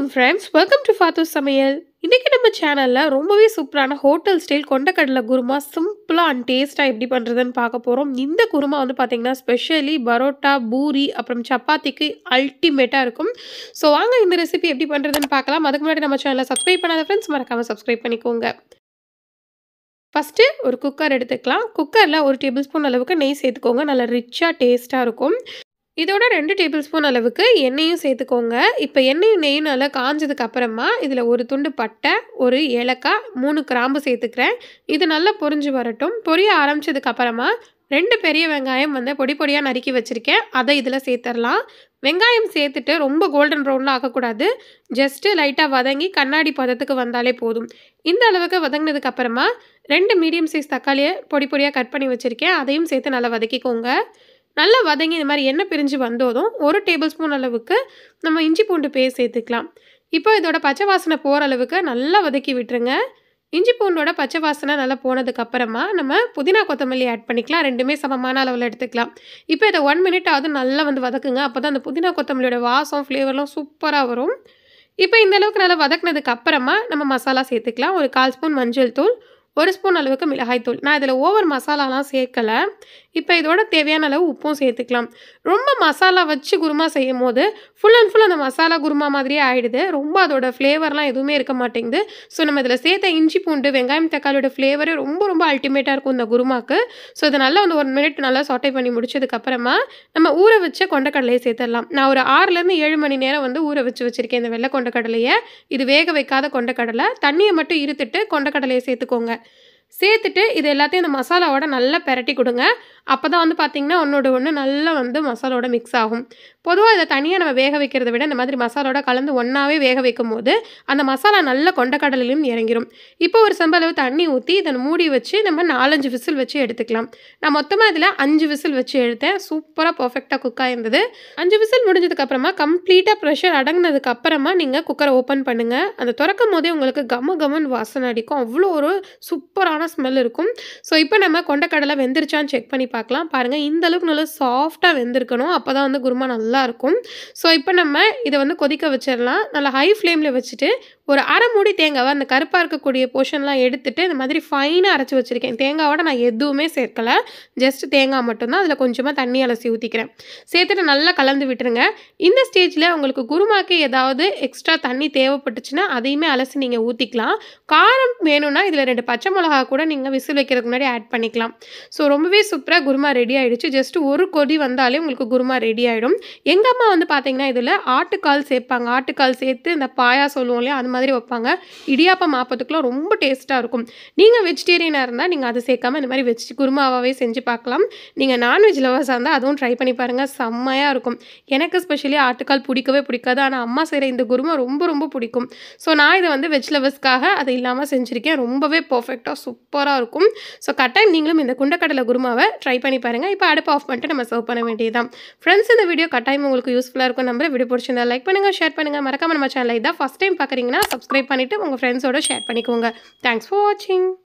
வணக்கம் friends welcome to ஃபாத்து சமையல் இன்றைக்கி நம்ம சேனலில் ரொம்பவே சூப்பரான ஹோட்டல் ஸ்டைல் கொண்டக்கடலை குருமா சிம்பிளாக அண்ட் டேஸ்ட்டாக எப்படி பண்ணுறதுன்னு பார்க்க போகிறோம் இந்த குருமா வந்து பார்த்திங்கன்னா ஸ்பெஷலி பரோட்டா பூரி அப்புறம் சப்பாத்திக்கு அல்டிமேட்டாக இருக்கும் ஸோ வாங்க இந்த ரெசிபி எப்படி பண்ணுறதுன்னு பார்க்கலாம் அதுக்கு முன்னாடி நம்ம சேனலை சப்ஸ்கிரைப் பண்ணாத ஃப்ரெண்ட்ஸ் மறக்காமல் சப்ஸ்கிரைப் பண்ணிக்கோங்க ஃபஸ்ட்டு ஒரு குக்கர் எடுத்துக்கலாம் குக்கரில் ஒரு டேபிள் ஸ்பூன் அளவுக்கு நெய் சேர்த்துக்கோங்க நல்லா ரிச்சாக டேஸ்ட்டாக இருக்கும் இதோட ரெண்டு டேபிள் ஸ்பூன் அளவுக்கு எண்ணெயும் சேர்த்துக்கோங்க இப்போ எண்ணெயும் நெய்யும் நல்லா காஞ்சதுக்கு அப்புறமா இதில் ஒரு துண்டு பட்டை ஒரு ஏலக்காய் மூணு கிராம்பு சேர்த்துக்கிறேன் இது நல்லா பொரிஞ்சு வரட்டும் பொரிய ஆரம்பிச்சதுக்கு அப்புறமா ரெண்டு பெரிய வெங்காயம் வந்து பொடி பொடியாக நறுக்கி வச்சுருக்கேன் அதை இதில் சேர்த்துடலாம் வெங்காயம் சேர்த்துட்டு ரொம்ப கோல்டன் ப்ரௌனில் ஆக்கக்கூடாது ஜஸ்ட்டு லைட்டாக வதங்கி கண்ணாடி பதத்துக்கு வந்தாலே போதும் இந்த அளவுக்கு வதங்கினதுக்கு அப்புறமா ரெண்டு மீடியம் சைஸ் தக்காளியை பொடி பொடியாக கட் பண்ணி வச்சுருக்கேன் அதையும் சேர்த்து நல்லா வதக்கிக்கோங்க நல்லா வதங்கி இந்த மாதிரி எண்ணெய் பிரிஞ்சு வந்ததும் ஒரு டேபிள் ஸ்பூன் அளவுக்கு நம்ம இஞ்சி பூண்டு பேஸ்ட் சேர்த்துக்கலாம் இப்போ இதோட பச்சை வாசனை போகிற அளவுக்கு நல்லா வதக்கி விட்டுருங்க இஞ்சி பூண்டோட பச்சை வாசனை நல்லா போனதுக்கு அப்புறமா நம்ம புதினா கொத்தமல்லி ஆட் பண்ணிக்கலாம் ரெண்டுமே சமமான அளவில் எடுத்துக்கலாம் இப்போ இதை ஒன் மினிட் ஆகுது நல்லா வந்து வதக்குங்க அப்போ தான் அந்த புதினா கொத்தமல்லியோட வாசம் ஃப்ளேவர்லாம் சூப்பராக வரும் இப்போ இந்த அளவுக்கு நல்லா வதக்குனதுக்கு அப்புறமா நம்ம மசாலா சேர்த்துக்கலாம் ஒரு கால் ஸ்பூன் மஞ்சள் தூள் ஒரு ஸ்பூன் அளவுக்கு மிளகாய் தூள் நான் இதில் ஓவர் மசாலாலாம் சேர்க்கலை இப்போ இதோட தேவையான அளவு உப்பும் சேர்த்துக்கலாம் ரொம்ப மசாலா வச்சு குருமா செய்யும் போது ஃபுல் அண்ட் ஃபுல் அந்த மசாலா குருமா மாதிரியே ஆகிடுது ரொம்ப அதோட ஃப்ளேவர்லாம் எதுவுமே இருக்க மாட்டேங்குது ஸோ நம்ம இதில் சேர்த்த இஞ்சி பூண்டு வெங்காயம் தக்காளியோட ஃப்ளேவரே ரொம்ப ரொம்ப அல்டிமேட்டாக இருக்கும் இந்த குருமாக்கு ஸோ இதை நல்லா வந்து ஒரு மினிட் நல்லா சாட்டை பண்ணி முடிச்சதுக்கப்புறமா நம்ம ஊற வச்ச கொண்டக்கடலையை சேர்த்துடலாம் நான் ஒரு ஆறுலேருந்து ஏழு மணி நேரம் வந்து ஊற வச்சு வச்சுருக்கேன் இந்த வெள்ளை கொண்டக்கடலையை இது வேக வைக்காத கொண்டக்கடலை தண்ணியை மட்டும் இருத்துட்டு கொண்டக்கடலையை சேர்த்துக்கோங்க சேர்த்துட்டு இது எல்லாத்தையும் இந்த மசாலாவோட நல்லா பெரட்டி கொடுங்க அப்போ தான் வந்து பார்த்திங்கன்னா ஒன்றோட ஒன்று நல்லா வந்து மசாலோட மிக்ஸ் ஆகும் பொதுவாக இதை தனியாக நம்ம வேக வைக்கிறத விட இந்த மாதிரி மசாலோட கலந்து ஒன்றாவே வேக வைக்கும் போது அந்த மசாலா நல்ல கொண்டக்கடலையும் இறங்கிரும் இப்போ ஒரு செம்பளவு தண்ணி ஊற்றி இதை மூடி வச்சு நம்ம நாலஞ்சு விசில் வச்சு எடுத்துக்கலாம் நான் மொத்தமாக இதில் அஞ்சு விசில் வச்சு எடுத்தேன் சூப்பராக பர்ஃபெக்டாக குக்காக இருந்தது அஞ்சு விசில் முடிஞ்சதுக்கப்புறமா கம்ப்ளீட்டாக ப்ரெஷர் அடங்கினதுக்கு அப்புறமா நீங்கள் குக்கரை ஓப்பன் பண்ணுங்கள் அந்த திறக்கும் போதே உங்களுக்கு கம கமன் வாசனை அடிக்கும் அவ்வளோ ஒரு சூப்பரான ஸ்மெல் இருக்கும் ஸோ இப்போ நம்ம கொண்டக்கடலை வெந்துருச்சான்னு செக் பண்ணி பார்க்கலாம் பாருங்கள் இந்த அளவுக்கு நல்லா சாஃப்டாக வெந்திருக்கணும் அப்போ தான் வந்து குருமா நல்லா இருக்கும் ஸோ இப்போ நம்ம இதை வந்து கொதிக்க வச்சிடலாம் நல்லா ஹை ஃப்ளேமில் வச்சுட்டு ஒரு அரை மூடி தேங்காவை அந்த கருப்பாக இருக்கக்கூடிய போர்ஷன்லாம் எடுத்துட்டு இந்த மாதிரி ஃபைனாக அரைச்சி வச்சுருக்கேன் தேங்காவோட நான் எதுவுமே சேர்க்கலை ஜஸ்ட் தேங்காய் மட்டும்தான் அதில் கொஞ்சமாக தண்ணி அலசி ஊற்றிக்கிறேன் சேர்த்துட்டு நல்லா கலந்து விட்டுருங்க இந்த ஸ்டேஜில் உங்களுக்கு குருமாக்கு ஏதாவது எக்ஸ்ட்ரா தண்ணி தேவைப்பட்டுச்சுன்னா அதையுமே அலசி நீங்கள் ஊற்றிக்கலாம் காரம் வேணும்னா இதில் ரெண்டு பச்சை மிளகா கூட நீங்கள் விசில் வைக்கிறதுக்கு முன்னாடி ஆட் பண்ணிக்கலாம் ஸோ ரொம்பவே சூப்பராக குருமா ரெடி ஆகிடுச்சு ஜஸ்ட் ஒரு கொதி வந்தாலே உங்களுக்கு குருமா ரெடி ஆகிடும் எங்கள் அம்மா வந்து பார்த்தீங்கன்னா இதில் ஆட்டுக்கால் சேர்ப்பாங்க ஆட்டுக்கால் சேர்த்து இந்த பாயா சொல்லுவோம் இல்லையா அது மாதிரி வைப்பாங்க இடியாப்பம் ஆப்பத்துக்குலாம் ரொம்ப டேஸ்ட்டாக இருக்கும் நீங்கள் வெஜிடேரியனாக இருந்தால் நீங்கள் அதை சேர்க்காம இந்த மாதிரி வெஜ் குருமாவாகவே செஞ்சு பார்க்கலாம் நீங்கள் நான்வெஜ் லவர்ஸாக இருந்தால் அதுவும் ட்ரை பண்ணி பாருங்கள் செம்மையாக இருக்கும் எனக்கு ஸ்பெஷலி ஆட்டுக்கால் பிடிக்கவே பிடிக்காது ஆனால் அம்மா செய்கிற இந்த குருமா ரொம்ப ரொம்ப பிடிக்கும் ஸோ நான் இதை வந்து வெஜ் லவர்ஸ்க்காக அது இல்லாமல் செஞ்சுருக்கேன் ரொம்பவே பர்ஃபெக்டாக சூப்பராக இருக்கும் ஸோ கட்டாயம் நீங்களும் இந்த குண்டக்கடலை குருமாவை ட்ரை பண்ணி பாருங்கள் இப்போ அடுப்பு ஆஃப் பண்ணிட்டு நம்ம சர்வ் பண்ண வேண்டியதுதான் ஃப்ரெண்ட்ஸ் இந்த வீடியோ கட்டாயம் உங்களுக்கு யூஸ்ஃபுல்லாக இருக்கும் நம்பர் வீடியோ பிடிச்சிருந்தா லைக் பண்ணுங்கள் ஷேர் பண்ணுங்கள் மறக்காம நம்ம சேனலை இதான் ஃபஸ்ட் டைம் பார்க்குறீங்கன்னா சப்ஸ்கிரைப் பண்ணிவிட்டு உங்கள் ஃப்ரெண்ட்ஸோட ஷேர் பண்ணிக்கோங்க தேங்க்ஸ் ஃபார் வாட்சிங்